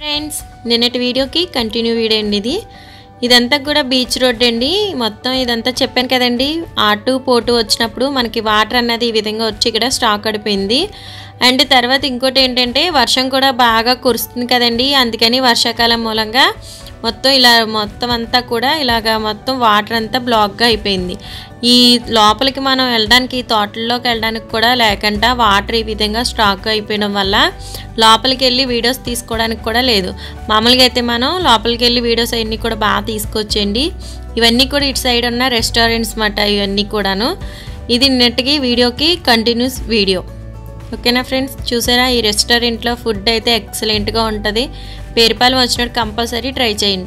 friends నిన్నటి వీడియోకి continue video అండి ఇది ఇదంతా కూడా బీచ్ రోడ్ అండి మొత్తం ఇదంతా చెప్పాను కదండి ఆటు పోటు వచ్చినప్పుడు మనకి వాటర్ అన్నది ఈ విధంగా వచ్చి ఇక్కడ స్టాక్ అడిపోయింది అండ్ తర్వాత ఇంకోటి ఏంటంటే వర్షం కూడా బాగా కురుస్తుంది కదండి అందుకని వర్షాకాలం మూలంగా మొత్తం ఇలా మొత్తం అంతా కూడా ఇలాగ మొత్తం వాటర్ అంతా బ్లాక్గా అయిపోయింది ఈ లోపలికి మనం వెళ్ళడానికి తోటల్లోకి వెళ్ళడానికి కూడా లేకుండా వాటర్ ఈ విధంగా స్టాక్ అయిపోయడం వల్ల లోపలికి వెళ్ళి వీడియోస్ తీసుకోవడానికి కూడా లేదు మామూలుగా అయితే మనం లోపలికి వెళ్ళి వీడియోస్ అవన్నీ కూడా బాగా తీసుకొచ్చండి ఇవన్నీ కూడా ఇటు సైడ్ ఉన్న రెస్టారెంట్స్ మాట ఇవన్నీ కూడాను ఇది నిన్నటికి వీడియోకి కంటిన్యూస్ వీడియో ఓకేనా ఫ్రెండ్స్ చూసారా ఈ రెస్టారెంట్లో ఫుడ్ అయితే ఎక్సలెంట్గా ఉంటుంది పేరుపాలెం వచ్చినట్టు కంపల్సరీ ట్రై చేయండి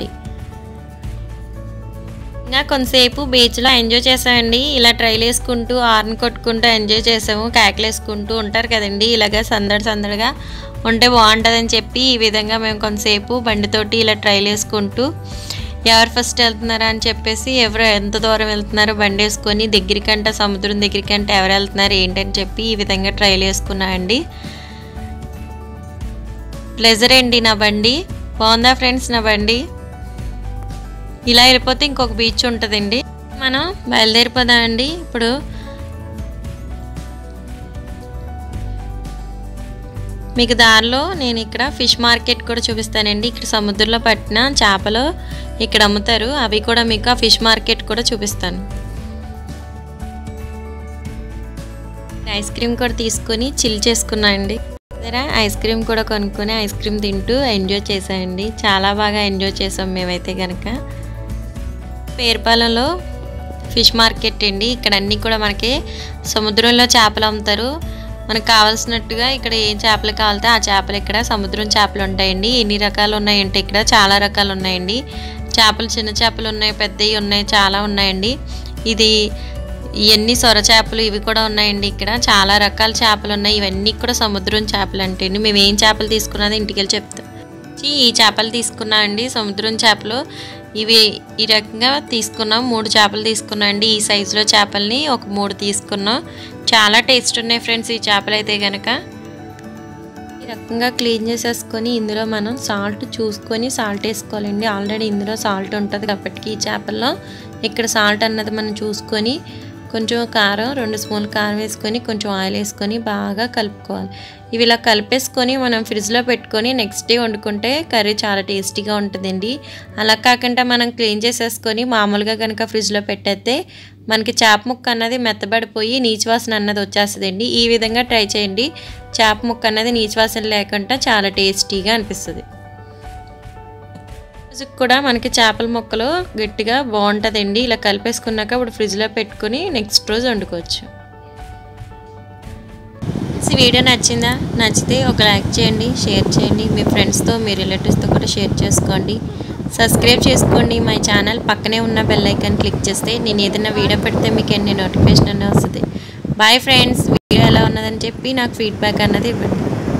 ఇంకా కొంతసేపు బీచ్లో ఎంజాయ్ చేసామండి ఇలా ట్రైల్ వేసుకుంటూ ఆర్న్ కొట్టుకుంటూ ఎంజాయ్ చేసాము కేకలు వేసుకుంటూ ఉంటారు కదండి ఇలాగ సందడి సందడిగా ఉంటే బాగుంటుందని చెప్పి ఈ విధంగా మేము కొంతసేపు బండితోటి ఇలా ట్రైల్ వేసుకుంటూ ఎవరు ఫస్ట్ వెళ్తున్నారా అని చెప్పేసి ఎవరు ఎంత దూరం వెళ్తున్నారో బండి వేసుకొని దగ్గరికంట సముద్రం దగ్గరికంట ఎవరు వెళ్తున్నారు ఏంటని చెప్పి ఈ విధంగా ట్రైల్ వేసుకున్నా అండి ప్లెజర్ అండి నా బండి బాగుందా ఫ్రెండ్స్ నా బండి ఇలా వెళ్ళిపోతే ఇంకొక బీచ్ ఉంటుందండి మనం బయలుదేరిపోదామండి ఇప్పుడు మీకు దారిలో నేను ఇక్కడ ఫిష్ మార్కెట్ కూడా చూపిస్తానండి ఇక్కడ సముద్రంలో పట్టిన చేపలు ఇక్కడ అమ్ముతారు అవి కూడా మీకు ఆ ఫిష్ మార్కెట్ కూడా చూపిస్తాను ఐస్ క్రీమ్ కూడా తీసుకొని చిల్ చేసుకున్నా అండి సరే ఐస్ క్రీమ్ కూడా కొనుక్కొని ఐస్ క్రీమ్ తింటూ ఎంజాయ్ చేసాయండి చాలా బాగా ఎంజాయ్ చేసాం మేమైతే కనుక పేరుపాలెంలో ఫిష్ మార్కెట్ అండి ఇక్కడ అన్నీ కూడా మనకి సముద్రంలో చేపలు అమ్ముతారు మనకు కావాల్సినట్టుగా ఇక్కడ ఏ చేపలు కావాలితే ఆ చేపలు ఇక్కడ సముద్రం చేపలు ఉంటాయండి ఎన్ని రకాలు ఉన్నాయంటే ఇక్కడ చాలా రకాలు ఉన్నాయండి చేపలు చిన్న చేపలు ఉన్నాయి పెద్దవి ఉన్నాయి చాలా ఉన్నాయండి ఇది ఇవన్నీ సొర చేపలు ఇవి కూడా ఉన్నాయండి ఇక్కడ చాలా రకాల చేపలు ఉన్నాయి ఇవన్నీ కూడా సముద్రం చేపలు అంటే మేము ఏం చేపలు తీసుకున్నది ఇంటికి వెళ్ళి చెప్తాం ఈ చేపలు తీసుకున్నా అండి సముద్రం చేపలు ఇవి ఈ రకంగా తీసుకున్నాం మూడు చేపలు తీసుకున్నాం అండి ఈ సైజులో చేపల్ని ఒక మూడు తీసుకున్నాం చాలా టేస్ట్ ఉన్నాయి ఫ్రెండ్స్ ఈ చేపలు అయితే కనుక ఈ రకంగా క్లీన్ చేసేసుకొని ఇందులో మనం సాల్ట్ చూసుకొని సాల్ట్ వేసుకోవాలండి ఆల్రెడీ ఇందులో సాల్ట్ ఉంటుంది కాబట్టి ఈ చేపల్లో ఇక్కడ సాల్ట్ అన్నది మనం చూసుకొని కొంచెం కారం రెండు స్పూన్లు కారం వేసుకొని కొంచెం ఆయిల్ వేసుకొని బాగా కలుపుకోవాలి ఇవి ఇలా కలిపేసుకొని మనం ఫ్రిడ్జ్లో పెట్టుకొని నెక్స్ట్ డే వండుకుంటే కర్రీ చాలా టేస్టీగా ఉంటుందండి అలా కాకుండా మనం క్లీన్ చేసేసుకొని మామూలుగా కనుక ఫ్రిడ్జ్లో పెట్టేస్తే మనకి చేప ముక్క అన్నది మెత్తబడిపోయి నీచువాసన అన్నది వచ్చేస్తుందండి ఈ విధంగా ట్రై చేయండి చేప ముక్క అన్నది నీచువాసన లేకుండా చాలా టేస్టీగా అనిపిస్తుంది రోజుకి కూడా మనకి చేపల ముక్కలు గట్టిగా బాగుంటుందండి ఇలా కలిపేసుకున్నాక ఇప్పుడు ఫ్రిడ్జ్లో పెట్టుకొని నెక్స్ట్ రోజు వండుకోవచ్చు ఈ వీడియో నచ్చిందా నచ్చితే ఒక లైక్ చేయండి షేర్ చేయండి మీ ఫ్రెండ్స్తో మీ రిలేటివ్స్తో కూడా షేర్ చేసుకోండి సబ్స్క్రైబ్ చేసుకోండి మా ఛానల్ పక్కనే ఉన్న బెల్ ఐకాన్ క్లిక్ చేస్తే నేను ఏదైనా వీడియో పెడితే మీకు ఎన్ని నోటిఫికేషన్ అన్నీ వస్తుంది బాయ్ ఫ్రెండ్స్ వీడియో ఎలా ఉన్నదని చెప్పి నాకు ఫీడ్బ్యాక్ అన్నది ఇవ్వండి